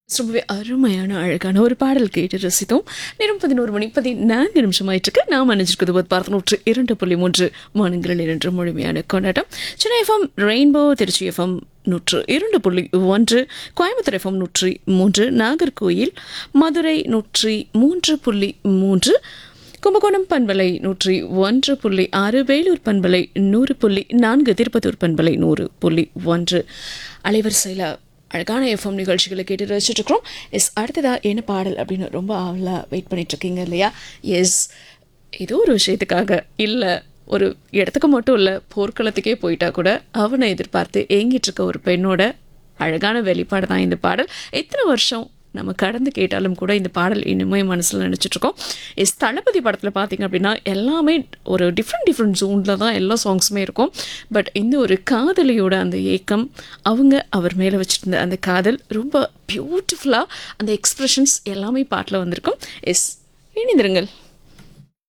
ரொம்பவே அருமையான அழகான ஒரு பாடல் கேட்டு ரசித்தோம் நேரம் பதினோரு மணி பதினான்கு நிமிஷம் ஆயிட்டுருக்கு நாம் அணிஞ்சிருக்கிறது போது பார்த்து நூற்று இரண்டு புள்ளி மூன்று மாநிலங்கள் இரண்டு முழுமையான கொண்டாட்டம் Chennai FM Rainbow Tiruchi FM நூற்று இரண்டு புள்ளி ஒன்று கோயம்புத்தூர் எஃப்எம் நூற்றி மூன்று நாகர்கோயில் மதுரை நூற்றி மூன்று புள்ளி மூன்று கும்பகோணம் பண்பலை நூற்றி ஒன்று புள்ளி ஆறு வேலூர் பண்பலை நூறு புள்ளி நான்கு திருப்பத்தூர் பண்பலை நூறு புள்ளி ஒன்று அலைவரிசையில் அழகான எஃப்எம் நிகழ்ச்சிகளை கேட்டு ரசிச்சுட்டு இருக்கிறோம் எஸ் அடுத்ததா என்ன பாடல் அப்படின்னு ரொம்ப ஆவலாக வெயிட் பண்ணிட்டு இருக்கீங்க இல்லையா எஸ் ஏதோ ஒரு விஷயத்துக்காக இல்லை ஒரு இடத்துக்கு மட்டும் இல்லை போர்க்களத்துக்கே போயிட்டா கூட அவனை எதிர்பார்த்து ஏங்கிட்டு இருக்க ஒரு பெண்ணோட அழகான வெளிப்பாடு தான் இந்த பாடல் எத்தனை வருஷம் நம்ம கடந்து கேட்டாலும் கூட இந்த பாடல் இன்னுமே மனசில் நினச்சிட்ருக்கோம் எஸ் தளபதி படத்தில் பார்த்தீங்க அப்படின்னா எல்லாமே ஒரு டிஃப்ரெண்ட் டிஃப்ரெண்ட் ஜோனில் தான் எல்லா சாங்ஸுமே இருக்கும் பட் இந்த ஒரு காதலியோட அந்த ஏக்கம் அவங்க அவர் மேலே வச்சுருந்த அந்த காதல் ரொம்ப பியூட்டிஃபுல்லாக அந்த எக்ஸ்ப்ரெஷன்ஸ் எல்லாமே பாட்டில் வந்திருக்கும் எஸ் இணைந்திருங்கள்